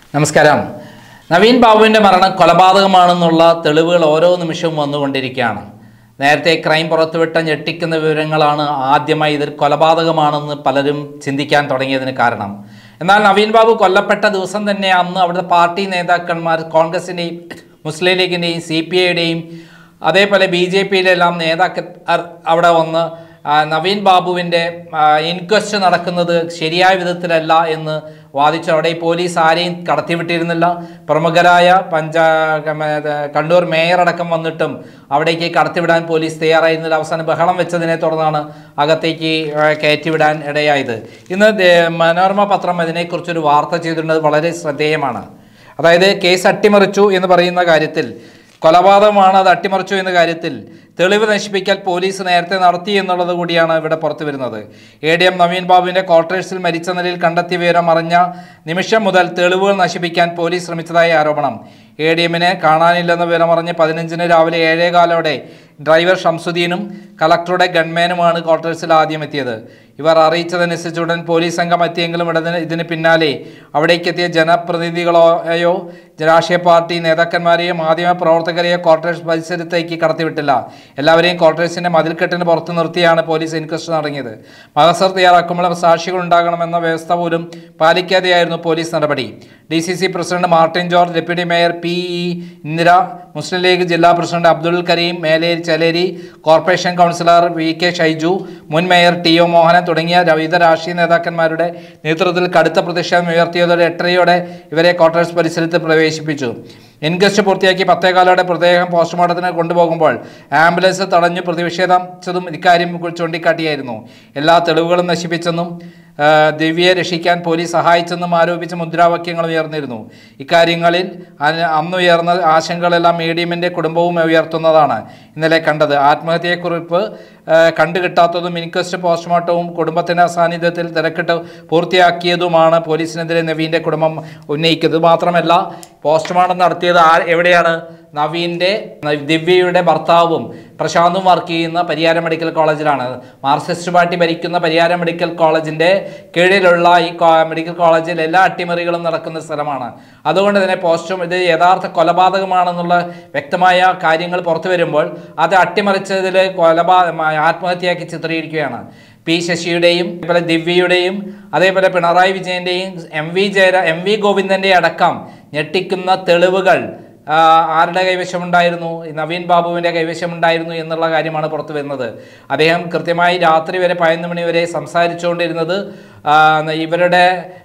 നമസ്കാരം നവീൻ ബാബുവിൻ്റെ മരണം കൊലപാതകമാണെന്നുള്ള തെളിവുകൾ ഓരോ നിമിഷവും വന്നുകൊണ്ടിരിക്കുകയാണ് നേരത്തെ ക്രൈം പുറത്തുവിട്ട ഞെട്ടിക്കുന്ന വിവരങ്ങളാണ് ആദ്യമായി ഇതിൽ കൊലപാതകമാണെന്ന് പലരും ചിന്തിക്കാൻ തുടങ്ങിയതിന് കാരണം എന്നാൽ നവീൻ ബാബു കൊല്ലപ്പെട്ട ദിവസം തന്നെ അന്ന് അവിടുത്തെ പാർട്ടി നേതാക്കന്മാർ കോൺഗ്രസിൻ്റെയും മുസ്ലിം ലീഗിൻ്റെയും സി പി ഐയുടെയും അതേപോലെ ബി ജെ പിയിലെല്ലാം നേതാക്കന്മാർ അവിടെ വന്ന് ആ, നവീൻ ബാബുവിൻ്റെ ഇൻക്വസ്റ്റ് നടക്കുന്നത് ശരിയായ വിധത്തിലല്ല എന്ന് വാദിച്ചു അവിടെ ഈ പോലീസ് ആരെയും കടത്തിവിട്ടിരുന്നില്ല പ്രമുഖരായ പഞ്ചാ ഇത് കണ്ണൂർ മേയർ അടക്കം വന്നിട്ടും അവിടേക്ക് കടത്തിവിടാൻ പോലീസ് തയ്യാറായിരുന്നില്ല അവസാനം ബഹളം വെച്ചതിനെ തുടർന്നാണ് അകത്തേക്ക് ആ, കയറ്റിവിടാൻ ഇടയായത് ഇന്ന് ദേ- മനോരമ പത്രം ഇതിനെക്കുറിച്ചൊരു വാർത്ത ചെയ്തിട്ടുണ്ട് വളരെ ശ്രദ്ധേയമാണ് അതായത് കേസ് അട്ടിമറിച്ചു എന്ന് പറയുന്ന കാര്യത്തിൽ കൊലപാതകമാണ് അത് അട്ടിമറിച്ചു എന്ന കാര്യത്തിൽ തെളിവ് നശിപ്പിക്കൽ പോലീസ് നേരത്തെ നടത്തി എന്നുള്ളത് കൂടിയാണ് ഇവിടെ പുറത്തു വരുന്നത് എ ഡി എം നവീൻ ബാബുവിൻ്റെ ക്വാർട്ടേഴ്സിൽ മരിച്ച നിലയിൽ കണ്ടെത്തിയ വിവരം അറിഞ്ഞ നിമിഷം മുതൽ തെളിവുകൾ നശിപ്പിക്കാൻ പോലീസ് ശ്രമിച്ചതായി ആരോപണം എ ഡി എമ്മിനെ കാണാനില്ലെന്ന വിവരം അറിഞ്ഞ് പതിനഞ്ചിന് രാവിലെ ഏഴേകാലോടെ ഡ്രൈവർ ഷംസുദ്ദീനും കളക്ടറുടെ ഗൺമാനുമാണ് ക്വാർട്ടേഴ്സിൽ ആദ്യം എത്തിയത് ഇവർ അറിയിച്ചതനുസരിച്ച് ഉടൻ പോലീസ് സംഘം എത്തിയെങ്കിലും ഉടനെ ഇതിന് പിന്നാലെ അവിടേക്ക് എത്തിയ ജനപ്രതിനിധികളെയോ രാഷ്ട്രീയ പാർട്ടി നേതാക്കന്മാരെയോ മാധ്യമ പ്രവർത്തകരെയോ ക്വാർട്ടേഴ്സ് പരിസരത്തേക്ക് കടത്തിവിട്ടില്ല എല്ലാവരെയും ക്വാർട്ടേഴ്സിന്റെ മതിൽക്കെട്ടിന് പുറത്ത് നിർത്തിയാണ് പോലീസ് ഇൻക്വസ്റ്റ് നടങ്ങിയത് മഹസർ തയ്യാറാക്കുമ്പോൾ സാക്ഷികൾ ഉണ്ടാകണമെന്ന വ്യവസ്ഥ പോലും പാലിക്കാതെയായിരുന്നു പോലീസ് നടപടി D C C president Martin George deputy mayor P E Indira Muslim League ജില്ലാ president Abdul Kareem Meleri Chaleri corporation councillor V K Shaiju മുൻ മേയർ ടി ഒ മോഹനൻ തുടങ്ങിയ വിവിധ രാഷ്ട്രീയ നേതാക്കന്മാരുടെ നേതൃത്വത്തിൽ കടുത്ത പ്രതിഷേധം ഉയർത്തിയതോടെ എട്ടരയോടെ ഇവരെ ക്വാർട്ടേഴ്സ് പരിസരത്ത് പ്രവേശിപ്പിച്ചു ഇൻക്വസ്റ്റ് പൂർത്തിയാക്കി പത്തേകാലോടെ മൃതദേഹം പോസ്റ്റ്മോർട്ടത്തിന് കൊണ്ടുപോകുമ്പോൾ ആംബുലൻസ് തടഞ്ഞു പ്രതിഷേധിച്ചതും ഇക്കാര്യം ചൂണ്ടിക്കാട്ടിയായിരുന്നു എല്ലാ തെളിവുകളും നശിപ്പിച്ചെന്നും ആ, ദിവ്യയെ രക്ഷിക്കാൻ പോലീസ് സഹായിച്ചെന്നും ആരോപിച്ച മുദ്രാവാക്യങ്ങൾ ഉയർന്നിരുന്നു ഇക്കാര്യങ്ങളിൽ അന്ന് അന്നുയർന്ന ആശങ്കകളെല്ലാം മീഡിയമിൻ്റെ കുടുംബവും ഉയർത്തുന്നതാണ് ഇന്നലെ കണ്ടത് ആത്മഹത്യയെക്കുറിപ്പ് ആ, കണ്ടുകിട്ടാത്തതും ഇൻക്വസ്റ്റ് പോസ്റ്റ്മോർട്ടവും കുടുംബത്തിൻ്റെ സാന്നിധ്യത്തിൽ തിരക്കിട്ട് പൂർത്തിയാക്കിയതുമാണ് പോലീസിനെതിരെ നവീൻ്റെ കുടുംബം ഉന്നയിക്കുന്നത് മാത്രമല്ല പോസ്റ്റ്മോർട്ടം നടത്തിയത് ആ എവിടെയാണ് നവീൻ്റെ ദിവ്യയുടെ ഭർത്താവും പ്രശാന്തും വർക്ക് ചെയ്യുന്ന പരിയാരം മെഡിക്കൽ കോളേജിലാണ് മാർക്സിസ്റ്റ് പാർട്ടി ഭരിക്കുന്ന പരിയാരം മെഡിക്കൽ കോളേജിൻ്റെ കീഴിലുള്ള ഈ കോ- മെഡിക്കൽ കോളേജിൽ എല്ലാ അട്ടിമറികളും നടക്കുന്ന സ്ഥലമാണ് അതുകൊണ്ട് തന്നെ പോസ്റ്റും ഇത് യഥാർത്ഥ കൊലപാതകമാണെന്നുള്ള വ്യക്തമായ കാര്യങ്ങൾ പുറത്തു വരുമ്പോൾ അത് അട്ടിമറിച്ചതിൽ കൊലപാ ആത്മഹത്യയാക്കി ചിത്രീകരിക്കുകയാണ് പി ശശിയുടെയും അതേപോലെ ദിവ്യയുടെയും അതേപോലെ പിണറായി വിജയൻ്റെയും എം വി ജയര എം വി ഗോവിന്ദൻ്റെ അടക്കം ഞെട്ടിക്കുന്ന തെളിവുകൾ ആ, ആരുടെ കൈവശമുണ്ടായിരുന്നു ഈ നവീൻ ബാബുവിൻ്റെ കൈവശമുണ്ടായിരുന്നു എന്നുള്ള കാര്യമാണ് പുറത്തു വരുന്നത് അദ്ദേഹം കൃത്യമായി രാത്രി വരെ പതിനൊന്ന് മണി വരെ സംസാരിച്ചുകൊണ്ടിരുന്നത് ആ, ഇവരുടെ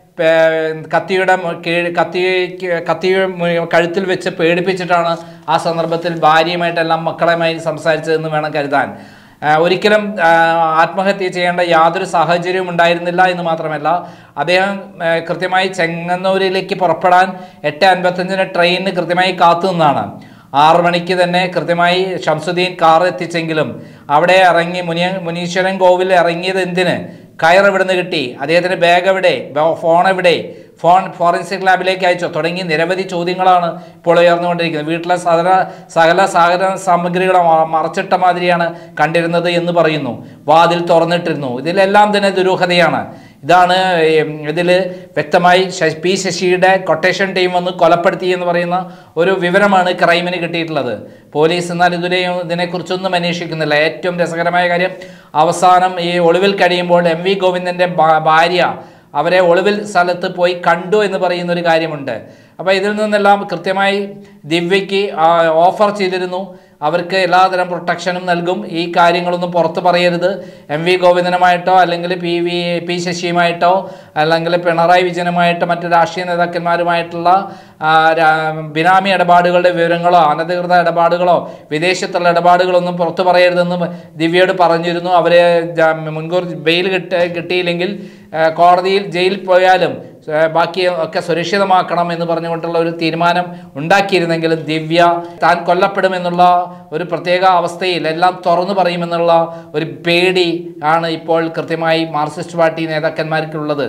പേ- കത്തിയുടെ മു- കീഴ് കത്തി കത്തി മു- കഴുത്തിൽ വെച്ച് പേടിപ്പിച്ചിട്ടാണ് ആ സന്ദർഭത്തിൽ ഭാര്യയുമായിട്ടെല്ലാം മക്കളുമായി സംസാരിച്ചതെന്ന് വേണം കരുതാൻ ആ, ഒരിക്കലും ആ, ആത്മഹത്യ ചെയ്യേണ്ട യാതൊരു സാഹചര്യവും ഉണ്ടായിരുന്നില്ല എന്ന് മാത്രമല്ല അദ്ദേഹം ആ, കൃത്യമായി ചെങ്ങന്നൂരിലേക്ക് പുറപ്പെടാൻ എട്ട് അൻപത്തഞ്ചിന് ട്രെയിനിന് കൃത്യമായി കാത്തു നിന്നാണ് ആറു മണിക്ക് തന്നെ കൃത്യമായി ഷംസുദ്ദീൻ കാർ എത്തിച്ചെങ്കിലും അവിടെ ഇറങ്ങി മുനിയ മുനീശ്വരൻ കോവിൽ ഇറങ്ങിയത് എന്തിന് കയർ എവിടുന്ന് കിട്ടി അദ്ദേഹത്തിൻ്റെ ബാഗ് എവിടെ ബോ- ഫോൺ എവിടെ ഫോൺ ഫോറൻസിക് ലാബിലേക്ക് അയച്ചോ തുടങ്ങി നിരവധി ചോദ്യങ്ങളാണ് ഇപ്പോൾ ഉയർന്നുകൊണ്ടിരിക്കുന്നത് വീട്ടിലെ സകല സകല സഹകരണ സാമഗ്രികളും മ- മറച്ചിട്ട മാതിരിയാണ് കണ്ടിരുന്നത് എന്ന് പറയുന്നു വാതിൽ തുറന്നിട്ടിരുന്നു ഇതിലെല്ലാം തന്നെ ദുരൂഹതയാണ് ഇതാണ് ഇതിൽ വ്യക്തമായി ശ- പി ശശിയുടെ കൊട്ടേഷൻ ടീം വന്ന് കൊലപ്പെടുത്തി എന്ന് പറയുന്ന ഒരു വിവരമാണ് ക്രൈമിന് കിട്ടിയിട്ടുള്ളത് പോലീസ് എന്നാൽ ഇതിലെയും ഇതിനെക്കുറിച്ചൊന്നും അന്വേഷിക്കുന്നില്ല ഏറ്റവും രസകരമായ കാര്യം അവസാനം ഈ ഒളിവിൽ കഴിയുമ്പോൾ എം വി ഗോവിന്ദൻ്റെ ഭാര്യ അവരെ ഒളിവിൽ സ്ഥലത്ത് പോയി കണ്ടു എന്ന് പറയുന്ന ഒരു കാര്യമുണ്ട് അപ്പോൾ ഇതിൽ നിന്നെല്ലാം കൃത്യമായി ദിവ്യയ്ക്ക് ആ, ഓഫർ ചെയ്തിരുന്നു അവർക്ക് എല്ലാതരം പ്രൊട്ടക്ഷനും നൽകും ഈ കാര്യങ്ങളൊന്നും പുറത്ത് പറയരുത് എം വി ഗോവിന്ദനുമായിട്ടോ അല്ലെങ്കിൽ പി വി പി ശശിയുമായിട്ടോ അല്ലെങ്കിൽ പിണറായി വിജയനുമായിട്ടോ മറ്റ് രാഷ്ട്രീയ നേതാക്കന്മാരുമായിട്ടുള്ള ആ, രാ- ബിനാമി ഇടപാടുകളുടെ വിവരങ്ങളോ അനധികൃത ഇടപാടുകളോ വിദേശത്തുള്ള ഇടപാടുകളൊന്നും പുറത്തു പറയരുതെന്ന് ദിവ്യയോട് പറഞ്ഞിരുന്നു അവരെ ജാ- മുൻകൂർ ബെയിൽ കിട്ട കിട്ടിയില്ലെങ്കിൽ ആ, കോടതിയിൽ ജയിലിൽ പോയാലും ആ, ബാക്കി ഒക്കെ സുരക്ഷിതമാക്കണം എന്ന് പറഞ്ഞുകൊണ്ടുള്ള ഒരു തീരുമാനം ഉണ്ടാക്കിയിരുന്നെങ്കിലും ദിവ്യ താൻ കൊല്ലപ്പെടുമെന്നുള്ള ഒരു പ്രത്യേക അവസ്ഥയിൽ എല്ലാം തുറന്നു പറയുമെന്നുള്ള ഒരു പേടി ആണ് ഇപ്പോൾ കൃത്യമായി മാർക്സിസ്റ്റ് പാർട്ടി നേതാക്കന്മാർക്കുള്ളത്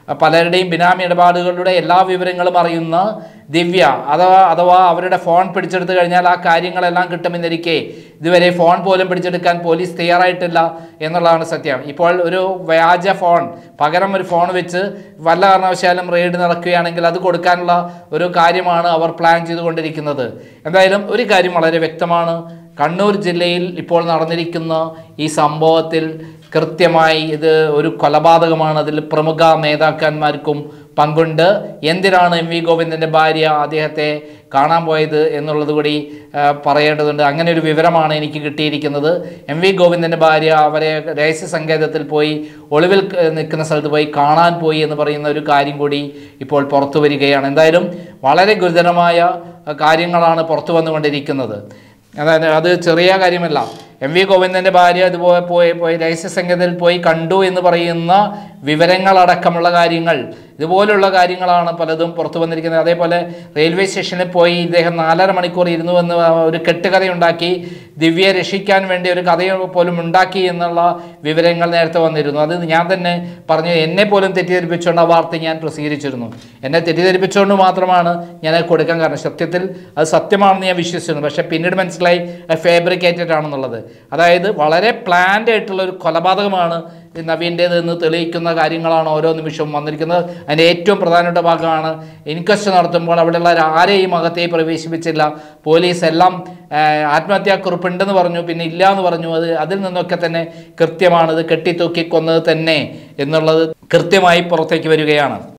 പലരുടെയും ബിനാമി ഇടപാടുകളുടെ എല്ലാ വിവരങ്ങളും അറിയുന്ന ദിവ്യ അഥവാ അഥവാ അവരുടെ ഫോൺ പിടിച്ചെടുത്ത് കഴിഞ്ഞാൽ ആ കാര്യങ്ങളെല്ലാം കിട്ടുമെന്നിരിക്കെ ഇതുവരെ ഫോൺ പോലും പിടിച്ചെടുക്കാൻ പോലീസ് തയ്യാറായിട്ടില്ല എന്നുള്ളതാണ് സത്യം ഇപ്പോൾ ഒരു വ്യാജ ഫോൺ പകരം ഒരു ഫോൺ വെച്ച് വല്ല കാരണവശാലും റെയ്ഡ് നടക്കുകയാണെങ്കിൽ അത് കൊടുക്കാനുള്ള ഒരു കാര്യമാണ് അവർ പ്ലാൻ ചെയ്തുകൊണ്ടിരിക്കുന്നത് എന്തായാലും ഒരു കാര്യം വളരെ വ്യക്തമാണ് കണ്ണൂർ ജില്ലയിൽ ഇപ്പോൾ നടന്നിരിക്കുന്ന ഈ സംഭവത്തിൽ കൃത്യമായി ഇത് ഒരു കൊലപാതകമാണ് അതിൽ പ്രമുഖ നേതാക്കന്മാർക്കും പങ്കുണ്ട് എന്തിനാണ് എം വി ഗോവിന്ദൻ്റെ ഭാര്യ അദ്ദേഹത്തെ കാണാൻ പോയത് എന്നുള്ളത് കൂടി ആ, പറയേണ്ടതുണ്ട് അങ്ങനെ ഒരു വിവരമാണ് എനിക്ക് കിട്ടിയിരിക്കുന്നത് എം വി ഗോവിന്ദൻ്റെ ഭാര്യ അവരെ രഹസ്യ സങ്കേതത്തിൽ പോയി ഒളിവിൽ ക- നിൽക്കുന്ന സ്ഥലത്ത് പോയി കാണാൻ പോയി എന്ന് പറയുന്ന ഒരു കാര്യം കൂടി ഇപ്പോൾ പുറത്തു വരികയാണ് എന്തായാലും വളരെ ഗുരുതരമായ ആ, കാര്യങ്ങളാണ് പുറത്തു വന്നുകൊണ്ടിരിക്കുന്നത് അതായത് അത് ചെറിയ കാര്യമല്ല എം വി ഗോവിന്ദൻ്റെ ഭാര്യ ഇതുപോലെ പോയി പോയി രഹസ്യ സംഘത്തിൽ പോയി കണ്ടു എന്ന് പറയുന്ന വിവരങ്ങളടക്കമുള്ള കാര്യങ്ങൾ ഇതുപോലുള്ള കാര്യങ്ങളാണ് പലതും പുറത്തു വന്നിരിക്കുന്നത് അതേപോലെ റെയിൽവേ സ്റ്റേഷനിൽ പോയി ഇദ്ദേഹം നാലര മണിക്കൂർ ഇരുന്നു എന്ന് ഒരു കെട്ടുകഥയുണ്ടാക്കി ദിവ്യയെ രക്ഷിക്കാൻ വേണ്ടി ഒരു കഥ പോലും ഉണ്ടാക്കി എന്നുള്ള വിവരങ്ങൾ നേരത്തെ വന്നിരുന്നു അത് ഞാൻ തന്നെ പറഞ്ഞു എന്നെ പോലും തെറ്റിദ്ധരിപ്പിച്ചുകൊണ്ട് ആ വാർത്ത ഞാൻ പ്രസിദ്ധീകരിച്ചിരുന്നു എന്നെ തെറ്റിദ്ധരിപ്പിച്ചുകൊണ്ട് മാത്രമാണ് ഞാൻ അത് കൊടുക്കാൻ കാരണം സത്യത്തിൽ അത് സത്യമാണെന്ന് ഞാൻ വിശ്വസിച്ചിരുന്നു പക്ഷേ പിന്നീട് മനസ്സിലായി ഫേബ്രിക്കേറ്റഡ് ആണെന്നുള്ളത് അതായത് വളരെ പ്ലാൻഡ് ആയിട്ടുള്ള ഒരു കൊലപാതകമാണ് ഈ നവീൻ്റേത് എന്ന് തെളിയിക്കുന്ന കാര്യങ്ങളാണ് ഓരോ നിമിഷവും വന്നിരിക്കുന്നത് അതിൻ്റെ ഏറ്റവും പ്രധാനപ്പെട്ട ഭാഗമാണ് ഇൻക്വസ്റ്റ് നടത്തുമ്പോൾ അവിടെയുള്ള ആരെയും അകത്തേക്ക് പ്രവേശിപ്പിച്ചില്ല പോലീസ് എല്ലാം ആ, ആത്മഹത്യാക്കുറിപ്പുണ്ടെന്ന് പറഞ്ഞു പിന്നെ ഇല്ല എന്ന് പറഞ്ഞു അത് അതിൽ നിന്നൊക്കെ തന്നെ കൃത്യമാണ് ഇത് കെട്ടിത്തൂക്കി കൊന്നത് തന്നെ എന്നുള്ളത് കൃത്യമായി പുറത്തേക്ക് വരികയാണ്